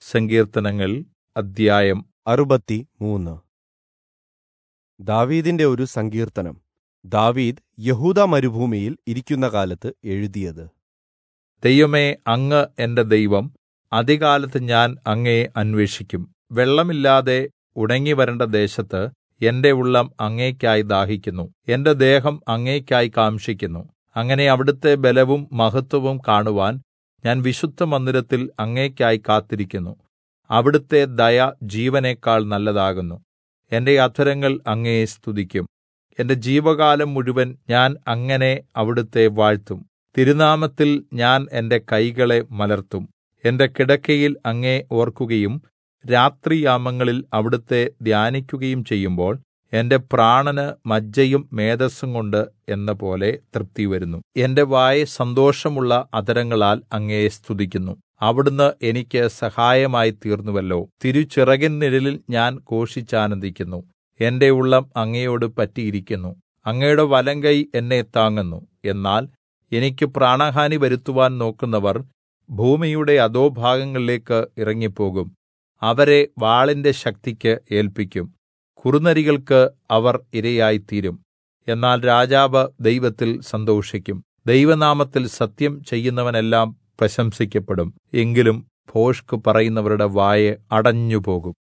സങ്കീർത്തനങ്ങൾ അദ്ധ്യായം അറുപത്തിമൂന്ന് ദാവീദിന്റെ ഒരു സങ്കീർത്തനം ദാവീദ് യഹൂദ മരുഭൂമിയിൽ ഇരിക്കുന്ന കാലത്ത് എഴുതിയത് ദൈവമേ അങ്ങ് എന്റെ ദൈവം അതികാലത്ത് ഞാൻ അങ്ങയെ അന്വേഷിക്കും വെള്ളമില്ലാതെ ഉണങ്ങിവരണ്ട ദേശത്ത് എന്റെ ഉള്ളം അങ്ങേയ്ക്കായി ദാഹിക്കുന്നു എന്റെ ദേഹം അങ്ങേയ്ക്കായി കാംക്ഷിക്കുന്നു അങ്ങനെ അവിടുത്തെ ബലവും മഹത്വവും കാണുവാൻ ഞാൻ വിശുദ്ധമന്ദിരത്തിൽ അങ്ങേയ്ക്കായി കാത്തിരിക്കുന്നു അവിടുത്തെ ദയ ജീവനേക്കാൾ നല്ലതാകുന്നു എന്റെ അധരങ്ങൾ അങ്ങയെ സ്തുതിക്കും എന്റെ ജീവകാലം മുഴുവൻ ഞാൻ അങ്ങനെ അവിടുത്തെ വാഴ്ത്തും തിരുനാമത്തിൽ ഞാൻ എന്റെ കൈകളെ മലർത്തും എന്റെ കിടക്കയിൽ അങ്ങയെ ഓർക്കുകയും രാത്രിയാമങ്ങളിൽ അവിടുത്തെ ധ്യാനിക്കുകയും ചെയ്യുമ്പോൾ എന്റെ പ്രാണന് മജ്ജയും മേദസ്സും കൊണ്ട് എന്നപോലെ തൃപ്തി വരുന്നു എന്റെ വായ് സന്തോഷമുള്ള അധരങ്ങളാൽ അങ്ങയെ സ്തുതിക്കുന്നു അവിടുന്ന് എനിക്ക് സഹായമായി തീർന്നുവല്ലോ തിരുച്ചിറകിൻ നിഴലിൽ ഞാൻ ഘോഷിച്ചാനന്ദിക്കുന്നു എന്റെ ഉള്ളം അങ്ങയോട് പറ്റിയിരിക്കുന്നു അങ്ങയുടെ വലങ്കൈ എന്നെ താങ്ങുന്നു എന്നാൽ എനിക്ക് പ്രാണഹാനി വരുത്തുവാൻ നോക്കുന്നവർ ഭൂമിയുടെ അധോഭാഗങ്ങളിലേക്ക് ഇറങ്ങിപ്പോകും അവരെ വാളിന്റെ ശക്തിക്ക് ഏൽപ്പിക്കും കുറുനരികൾക്ക് അവർ ഇരയായിത്തീരും എന്നാൽ രാജാവ് ദൈവത്തിൽ സന്തോഷിക്കും ദൈവനാമത്തിൽ സത്യം ചെയ്യുന്നവനെല്ലാം പ്രശംസിക്കപ്പെടും എങ്കിലും ഭോഷ്ക് പറയുന്നവരുടെ വായ് അടഞ്ഞുപോകും